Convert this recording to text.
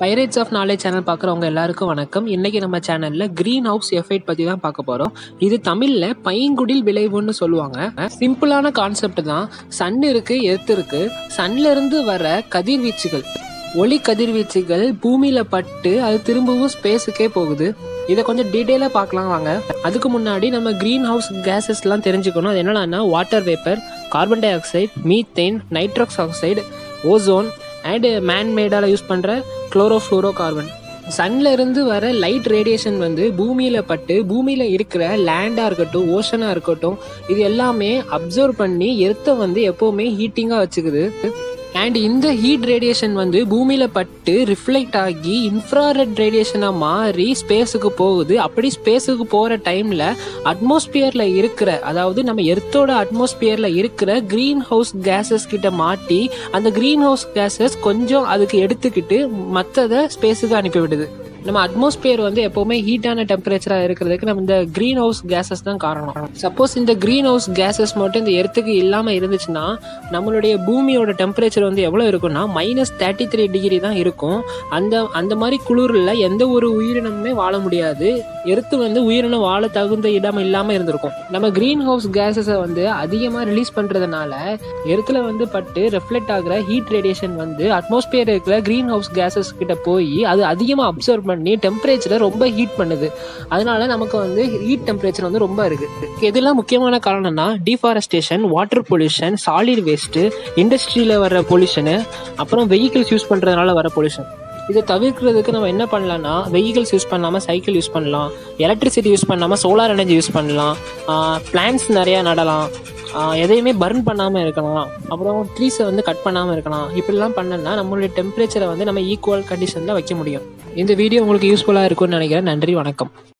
pirates of knowledge channel பார்க்குறவங்க எல்லாருக்கும் வணக்கம் இன்னைக்கு நம்ம சேனல்ல கிரீன் ஹவுஸ் எஃபெக்ட் பற்றி தான் பார்க்க போகிறோம் இது தமிழில் பைங்குடில் விளைவுன்னு சொல்லுவாங்க சிம்பிளான கான்செப்ட் தான் சன் இருக்கு எர்த் இருக்கு சன்ல இருந்து வர கதிர்வீச்சுகள் ஒளி கதிர்வீச்சுகள் பூமியில பட்டு அது திரும்பவும் ஸ்பேஸுக்கே போகுது இதை கொஞ்சம் டீட்டெயிலாக பார்க்கலாம் வாங்க அதுக்கு முன்னாடி நம்ம க்ரீன் ஹவுஸ் கேஸஸ்லாம் தெரிஞ்சுக்கணும் அது என்னென்னா water vapour carbon dioxide methane nitrous oxide ozone and மேன்மேடால் யூஸ் பண்ணுற குளோரோஃப்ளோரோ கார்பன் சன்ல இருந்து வர லைட் ரேடியேஷன் வந்து பூமியில பட்டு பூமியில இருக்கிற லேண்டா இருக்கட்டும் ஓஷனா இருக்கட்டும் இது எல்லாமே அப்சர்வ் பண்ணி எர்த்தை வந்து எப்பவுமே ஹீட்டிங்கா வச்சுக்குது அண்ட் இந்த ஹீட் ரேடியேஷன் வந்து பூமியில பட்டு ரிஃப்ளெக்ட் ஆகி இன்ஃப்ராரெட் ரேடியேஷனா மாறி ஸ்பேஸுக்கு போகுது அப்படி ஸ்பேஸுக்கு போற டைம்ல அட்மாஸ்பியர்ல இருக்கிற அதாவது நம்ம எர்த்தோட அட்மாஸ்பியர்ல இருக்கிற கிரீன் ஹவுஸ் கேசஸ் கிட்ட மாட்டி அந்த கிரீன் ஹவுஸ் கேசஸ் கொஞ்சம் அதுக்கு எடுத்துக்கிட்டு மற்றதை ஸ்பேஸுக்கு அனுப்பி விடுது நம்ம அட்மாஸ்பியர் வந்து எப்பவுமே ஹீட்டான டெம்பரேச்சரா இருக்கிறதுக்கு நம்ம இந்த கிரீன் ஹவுஸ் கேசஸ் தான் காரணம் சப்போஸ் இந்த கிரீன் ஹவுஸ் கேசஸ் மட்டும் இந்த எர்த்துக்கு இல்லாம இருந்துச்சுன்னா நம்மளுடைய பூமியோட டெம்பரேச்சர் வந்து எவ்வளவு இருக்கும்னா மைனஸ் தேர்ட்டி த்ரீ டிகிரி தான் இருக்கும் அந்த அந்த மாதிரி குளிரில் எந்த ஒரு உயிரினமுமே வாழ முடியாது எர்த்து வந்து உயிரினம் வாழ தகுந்த இடம் இல்லாம இருந்திருக்கும் நம்ம கிரீன் ஹவுஸ் கேசஸை வந்து அதிகமாக ரிலீஸ் பண்றதுனால எர்த்துல வந்து பட்டு ரெஃப்ளெக்ட் ஆகிற ஹீட் ரேடியேஷன் வந்து அட்மாஸ்பியர் இருக்கிற கிரீன் ஹவுஸ் கேசஸ் கிட்ட போய் அது அதிகமாக அப்சர்வ் பண்ணி டெம்பரேச்சரை ரொம்ப ஹீட் பண்ணுது அதனால நமக்கு வந்து ஹீட் டெம்பரேச்சர் வந்து ரொம்ப இருக்கு இதெல்லாம் முக்கியமான காரணம்னா deforestation water pollution solid waste இண்டஸ்ட்ரியில் வர பொல்யூஷனு அப்புறம் வெஹிக்கிள்ஸ் யூஸ் பண்ணுறதுனால வர பொல்யூஷன் இதை தவிர்க்கிறதுக்கு நம்ம என்ன பண்ணலாம்னா வெஹிக்கிள்ஸ் யூஸ் பண்ணாமல் சைக்கிள் யூஸ் பண்ணலாம் எலக்ட்ரிசிட்டி யூஸ் பண்ணாமல் சோலார் எனர்ஜி யூஸ் பண்ணலாம் பிளான்ஸ் நிறையா நடலாம் எதையுமே பர்ன் பண்ணாமல் இருக்கலாம் அப்புறம் ட்ரீஸை வந்து கட் பண்ணாமல் இருக்கலாம் இப்படிலாம் பண்ணோம்னா நம்மளுடைய டெம்பரேச்சரை வந்து நம்ம ஈக்குவல் கண்டிஷனில் வைக்க முடியும் இந்த வீடியோ உங்களுக்கு யூஸ்ஃபுல்லாக இருக்கும்னு நினைக்கிறேன் நன்றி வணக்கம்